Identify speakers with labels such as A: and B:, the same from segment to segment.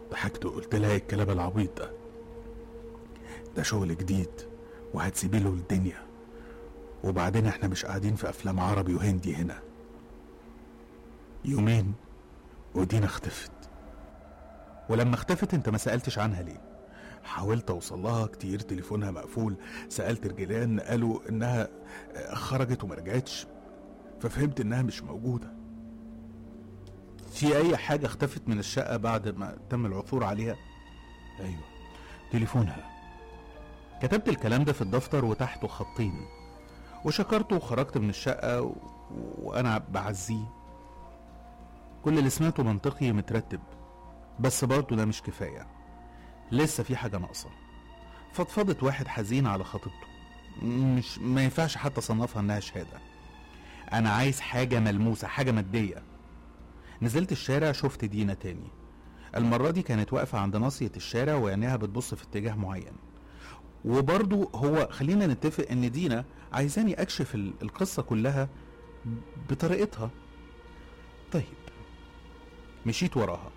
A: ضحكت وقلت لها إيه الكلام العبيط ده ده شغل جديد وهتسيبي له الدنيا وبعدين احنا مش قاعدين في افلام عربي وهندي هنا يومين ودينا اختفت ولما اختفت انت ما سألتش عنها ليه حاولت اوصل لها كتير تليفونها مقفول سألت الجيران قالوا انها خرجت وما رجعتش ففهمت انها مش موجودة في اي حاجة اختفت من الشقة بعد ما تم العثور عليها ايوه تليفونها كتبت الكلام ده في الدفتر وتحته خطين وشكرته وخرجت من الشقة و... وأنا بعزيه كل اللي سمعته منطقي مترتب بس برضه ده مش كفاية لسه في حاجة ناقصة فضفضت واحد حزين على خطيبته مش ما ينفعش حتى اصنفها انها شهادة انا عايز حاجة ملموسة حاجة مادية نزلت الشارع شفت دينا تاني المرة دي كانت واقفة عند ناصية الشارع وعينيها بتبص في اتجاه معين وبرضو هو خلينا نتفق ان دينا عايزاني اكشف ال- القصة كلها بطريقتها طيب مشيت وراها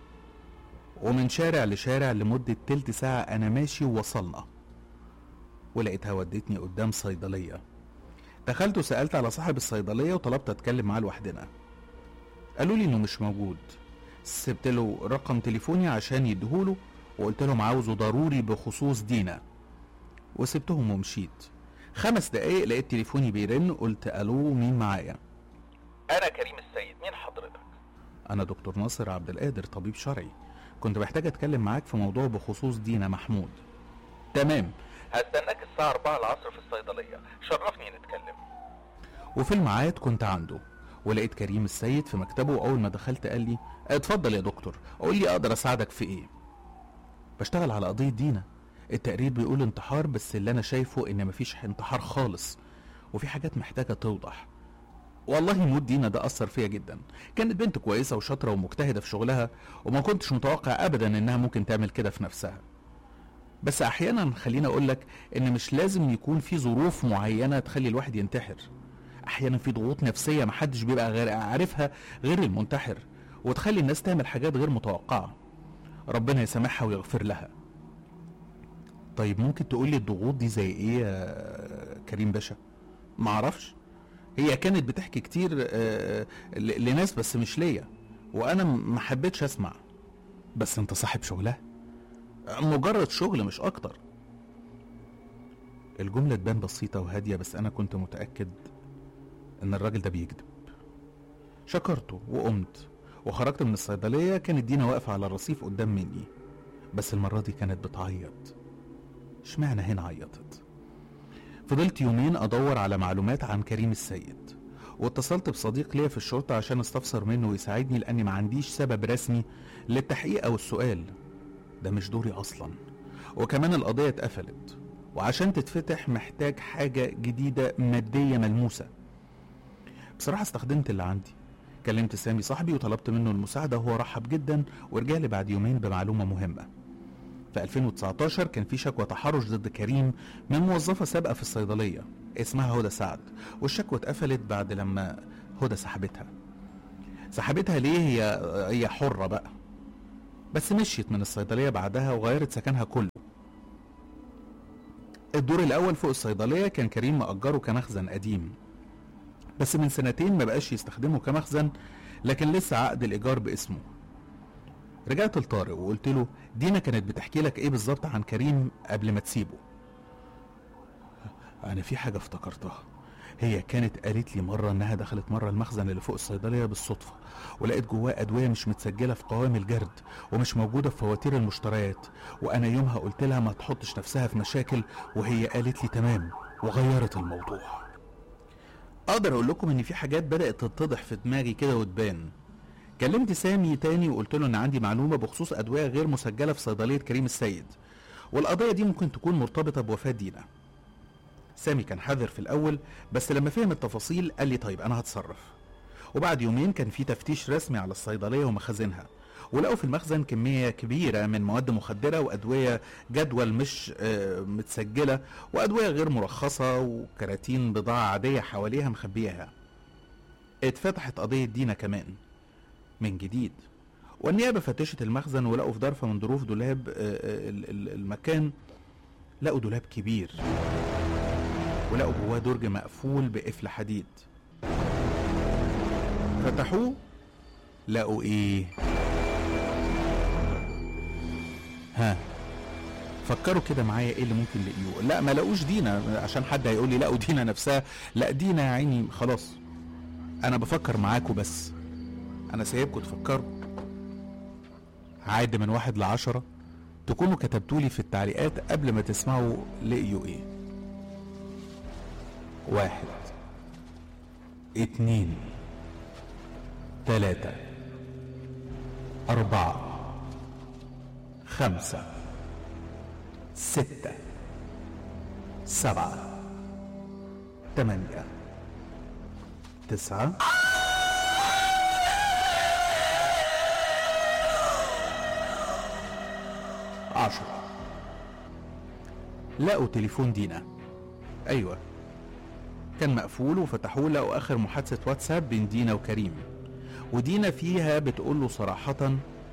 A: ومن شارع لشارع لمدة تلت ساعة أنا ماشي ووصلنا ولقيتها ودتني قدام صيدلية دخلت وسألت على صاحب الصيدلية وطلبت أتكلم معاه لوحدنا قالوا لي إنه مش موجود سبت له رقم تليفوني عشان يديهوله وقلت لهم عاوزه ضروري بخصوص دينا وسبتهم ومشيت خمس دقايق لقيت تليفوني بيرن قلت الو مين معايا
B: انا كريم السيد مين حضرتك
A: انا دكتور ناصر عبد القادر طبيب شرعي كنت محتاج اتكلم معاك في موضوع بخصوص دينا محمود تمام
B: هستناك الساعة 4 العصر في الصيدلية شرفني نتكلم
A: وفي الميعاد كنت عنده ولقيت كريم السيد في مكتبه واول ما دخلت قال لي اتفضل يا دكتور قول لي اقدر اساعدك في ايه بشتغل على قضيه دينا التقرير بيقول انتحار بس اللي انا شايفه ان مفيش انتحار خالص وفي حاجات محتاجه توضح والله موت دينا ده اثر فيا جدا كانت بنت كويسه وشاطره ومجتهده في شغلها وما كنتش متوقع ابدا انها ممكن تعمل كده في نفسها بس احيانا خليني اقول لك ان مش لازم يكون في ظروف معينه تخلي الواحد ينتحر احيانا في ضغوط نفسيه محدش بيبقى غير عارفها غير المنتحر وتخلي الناس تعمل حاجات غير متوقعه ربنا يسامحها ويغفر لها طيب ممكن تقول لي الضغوط دي زي ايه يا كريم باشا ما اعرفش هي كانت بتحكي كتير آه، ل- لناس بس مش ليا وانا م- ما حبيتش اسمع بس انت صاحب شغلها مجرد شغل مش اكتر الجملة تبان بسيطة وهادية بس أنا كنت متأكد إن الراجل ده بيكذب شكرته وقمت وخرجت من الصيدلية كانت دينا واقفة على الرصيف قدام مني بس المرة دي كانت بتعيط اشمعنى هنا عيطت فضلت يومين أدور على معلومات عن كريم السيد واتصلت بصديق ليا في الشرطة عشان استفسر منه ويساعدني لأني ما عنديش سبب رسمي للتحقيق أو السؤال ده مش دوري أصلا وكمان القضية اتقفلت وعشان تتفتح محتاج حاجة جديدة مادية ملموسة بصراحة استخدمت اللي عندي كلمت سامي صاحبي وطلبت منه المساعدة وهو رحب جدا ورجع لي بعد يومين بمعلومة مهمة في 2019 كان في شكوى تحرش ضد كريم من موظفة سابقة في الصيدلية اسمها هدى سعد والشكوى اتقفلت بعد لما هدى سحبتها سحبتها ليه هي هي حرة بقى بس مشيت من الصيدلية بعدها وغيرت سكنها كله الدور الأول فوق الصيدلية كان كريم مأجره كمخزن قديم بس من سنتين ما بقاش يستخدمه كمخزن لكن لسه عقد الإيجار باسمه رجعت لطارق وقلت له دينا كانت بتحكي لك ايه بالظبط عن كريم قبل ما تسيبه انا في حاجه افتكرتها هي كانت قالت لي مره انها دخلت مره المخزن اللي فوق الصيدليه بالصدفه ولقيت جواه ادويه مش متسجله في قوائم الجرد ومش موجوده في فواتير المشتريات وانا يومها قلت لها ما تحطش نفسها في مشاكل وهي قالت لي تمام وغيرت الموضوع اقدر اقول لكم ان في حاجات بدات تتضح في دماغي كده وتبان كلمت سامي تاني وقلت له ان عندي معلومه بخصوص ادويه غير مسجله في صيدليه كريم السيد والقضيه دي ممكن تكون مرتبطه بوفاه دينا سامي كان حذر في الاول بس لما فهم التفاصيل قال لي طيب انا هتصرف وبعد يومين كان في تفتيش رسمي على الصيدليه ومخازنها ولقوا في المخزن كميه كبيره من مواد مخدره وادويه جدول مش آه، متسجله وادويه غير مرخصه وكراتين بضاعه عاديه حواليها مخبيها اتفتحت قضيه دينا كمان من جديد والنيابة فتشت المخزن ولقوا في ظرف من ظروف دولاب آه، آه، ال- ال- المكان لقوا دولاب كبير ولقوا جواه درج مقفول بقفل حديد فتحوه لقوا ايه ها فكروا كده معايا ايه اللي ممكن لقيوه لا ما لقوش دينا عشان حد هيقول لي لقوا دينا نفسها لا دينا يا عيني خلاص انا بفكر معاكم بس انا سايبكم تفكروا عاد من واحد لعشرة تكونوا كتبتولي في التعليقات قبل ما تسمعوا لقيوا ايه واحد اتنين تلاتة أربعة خمسة ستة سبعة تمانية تسعة عشرة لقوا تليفون دينا أيوة كان مقفول وفتحوه لقوا آخر محادثة واتساب بين دينا وكريم ودينا فيها بتقول له صراحة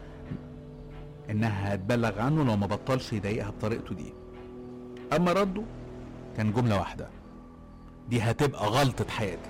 A: إنها هتبلغ عنه لو ما بطلش يضايقها بطريقته دي أما رده كان جملة واحدة دي هتبقى غلطة حياتك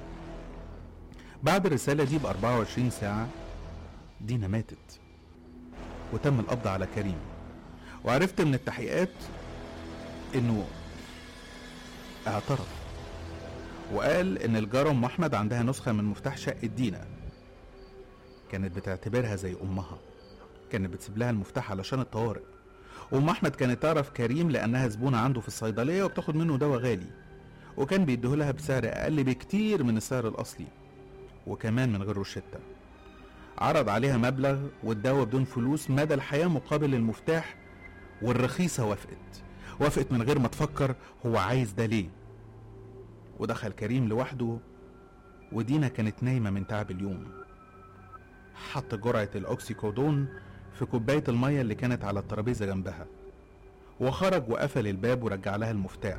A: بعد الرسالة دي ب 24 ساعة دينا ماتت وتم القبض على كريم وعرفت من التحقيقات انه اعترف وقال ان الجارة ام احمد عندها نسخة من مفتاح شقة دينا كانت بتعتبرها زي امها كانت بتسيب لها المفتاح علشان الطوارئ وام احمد كانت تعرف كريم لانها زبونة عنده في الصيدلية وبتاخد منه دواء غالي وكان بيديهولها بسعر اقل بكتير من السعر الاصلي وكمان من غير روشتة عرض عليها مبلغ والدواء بدون فلوس مدى الحياة مقابل المفتاح والرخيصة وافقت وافقت من غير ما تفكر هو عايز ده ليه ودخل كريم لوحده ودينا كانت نايمة من تعب اليوم حط جرعة الأوكسيكودون في كوباية المية اللي كانت على الترابيزة جنبها وخرج وقفل الباب ورجع لها المفتاح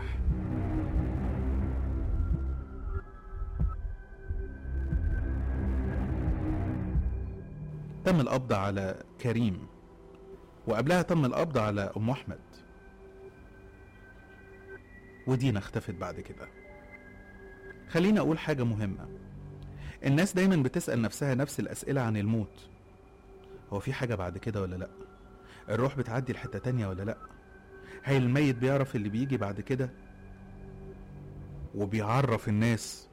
A: تم القبض على كريم وقبلها تم القبض على ام احمد ودينا اختفت بعد كده خليني اقول حاجه مهمه الناس دايما بتسال نفسها نفس الاسئله عن الموت هو في حاجه بعد كده ولا لا الروح بتعدي لحته تانية ولا لا هل الميت بيعرف اللي بيجي بعد كده وبيعرف الناس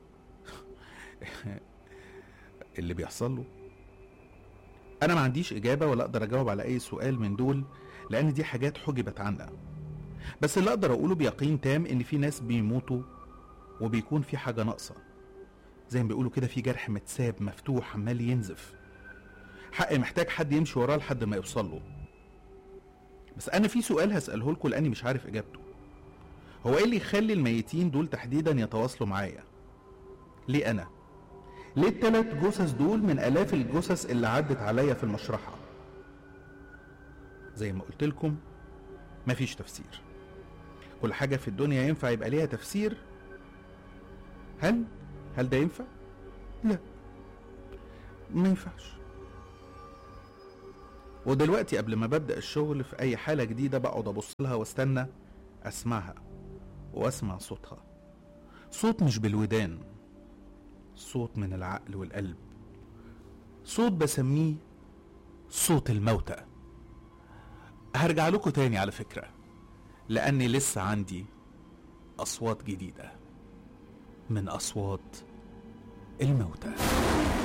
A: اللي بيحصل له انا ما عنديش اجابه ولا اقدر اجاوب على اي سؤال من دول لان دي حاجات حجبت عنا بس اللي اقدر اقوله بيقين تام ان في ناس بيموتوا وبيكون في حاجه ناقصه زي ما بيقولوا كده في جرح متساب مفتوح عمال ينزف حق محتاج حد يمشي وراه لحد ما يوصل له بس انا في سؤال هساله لكم لاني مش عارف اجابته هو ايه اللي يخلي الميتين دول تحديدا يتواصلوا معايا ليه انا ليه التلات جثث دول من الاف الجثث اللي عدت عليا في المشرحه زي ما قلت لكم مفيش تفسير كل حاجه في الدنيا ينفع يبقى ليها تفسير هل هل ده ينفع لا ما ينفعش ودلوقتي قبل ما ببدا الشغل في اي حاله جديده بقعد ابص لها واستنى اسمعها واسمع صوتها صوت مش بالودان صوت من العقل والقلب صوت بسميه صوت الموتى هرجع لكم تاني على فكرة لأني لسه عندي أصوات جديدة من أصوات الموتى